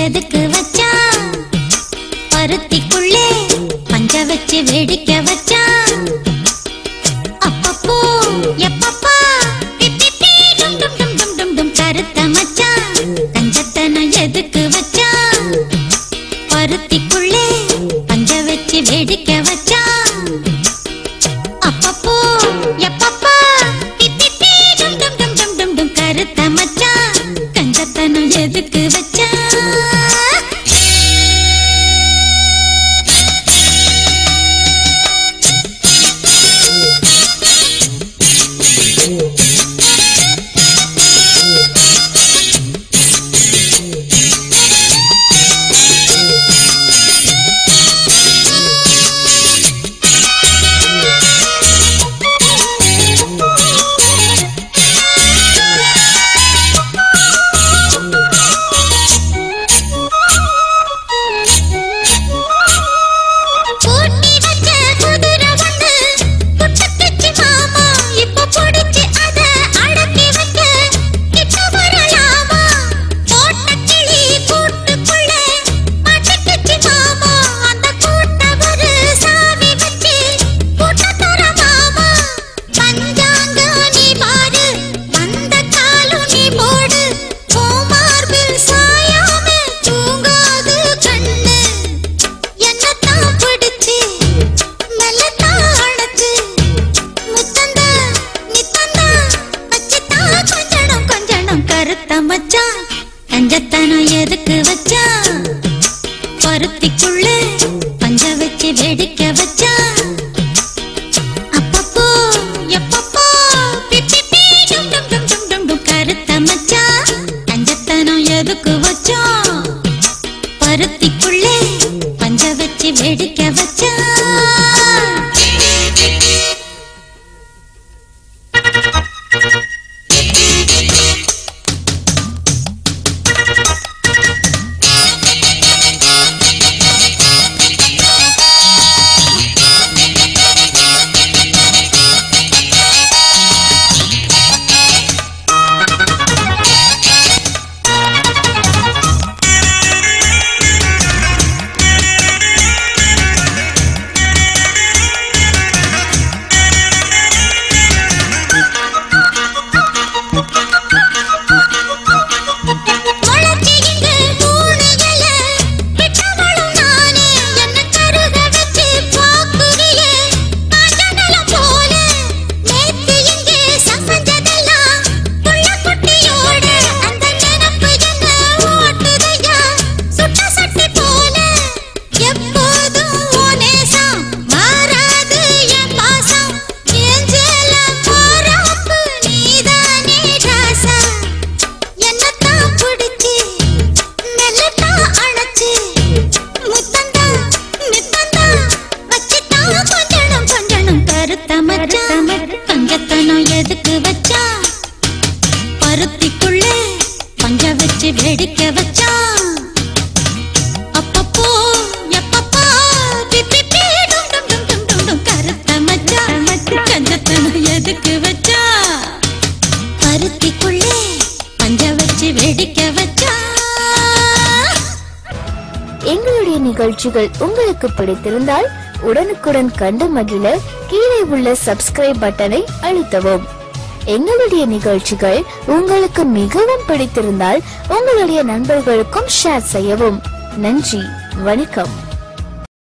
எதுக்கு வச்சான் பருத்திக்குள்ளே பஞ்ச வச்சு வெடிக்க வச்சான் அப்பப்போ எப்பப்பா பிப்பி பீ டும் டும் டும் டும் டும் டும் கருத்த மச்சான் கஞ்சத்தனம் எதுக்கு வச்சான் பருத்திக்குள்ளே பஞ்ச வச்சு வெடிக்க வச்சான் அப்பப்போ எப்பப்பா பிப்பி பீ டும் டும் டும் டும் டும் டும் கருத்த மச்சான் கஞ்சத்தனம் எதுக்கு வச்சான் பூட்டி வச்ச குதிரை ஒண்ணு புட்டுக்குச்சி மாமா இப்ப புடிச்சு அத அடக்கி வைக்க கிட்ட வரலாமா போட்ட கிளி கூட்டுக்குள்ள மாட்டிக்கிச்சி மாமா அந்த கூட்ட ஒரு சாவி வச்சு கூட்ட தர மாமா பஞ்சாங்க நீ பாரு வந்த காலும் நீ போடு கோமார்பில் சாயாம தூங்காது கண்ணு என்னத்தான் பிடிச்சு மெல்லத்தான் அணைச்சு முத்தந்தா நித்தந்தா வச்சுத்தான் கொஞ்சனம் கொஞ்சனம் கருத்த மச்சான் கஞ்சத்தனம் எதுக்கு வச்சான் பருத்திக்குள்ள பஞ்ச வச்சு வெடிக்க வச்சான் அப்பப்போ எப்பப்போ பிப்பி பீ டும் டும் டும் டும் டும் டும் கருத்த மச்சான் கஞ்சத்தனம் எதுக்கு வச்சான் பருத்திக்குள்ளே பஞ்ச வச்சு வெடிக்க வச்சா முளைச்சி இங்கு மூணு இலை, விட்டவளும் நானே, என்னை கருக வச்சு பாக்குறியே, காஞ்ச நிலம் போல. நேத்து இங்கே சமைஞ்சதெல்லாம் புள்ள குட்டியோட, அந்த நினைப்பு என்ன ஓட்டுதையா, சுட்ட சட்டி போல. எப்போதும் உன் நேசம், மாறாது என் பாசம். என் ஜெல மாறாப்பு நீதானே ராசா என்னத்தான் பிடிச்சு மெல்லத்தான் அணைச்சு முத்தந்தா நித்தந்தா வச்சுத்தான் கொஞ்சனம் கொஞ்சனம் கருத்த மச்சான் கஞ்சத்தனம் எதுக்கு வச்சா பருத்திக்குள்ளே பஞ்ச வச்சு வெடிக்க வச்சான் அப்பப்போ எப்பப்போ பிப்பி பீ டும் டும் டும் டும் டும் டும் கருத்த மச்சான் கஞ்சத்தனம் எதுக்கு வச்சா பருத்திக்குள்ளே பஞ்ச வச்சு வெடிக்க வச்சா எங்களுடைய நிகழ்ச்சிகள் உங்களுக்கு பிடித்திருந்தால் உடனுக்குடன் கண்டு மகிழ கீழே உள்ள சப்ஸ்கிரைப் பட்டனை அழுத்தவும் எங்களுடைய நிகழ்ச்சிகள் உங்களுக்கு மிகவும் பிடித்திருந்தால் உங்களுடைய நண்பர்களுக்கும் ஷேர் செய்யவும் நன்றி வணக்கம்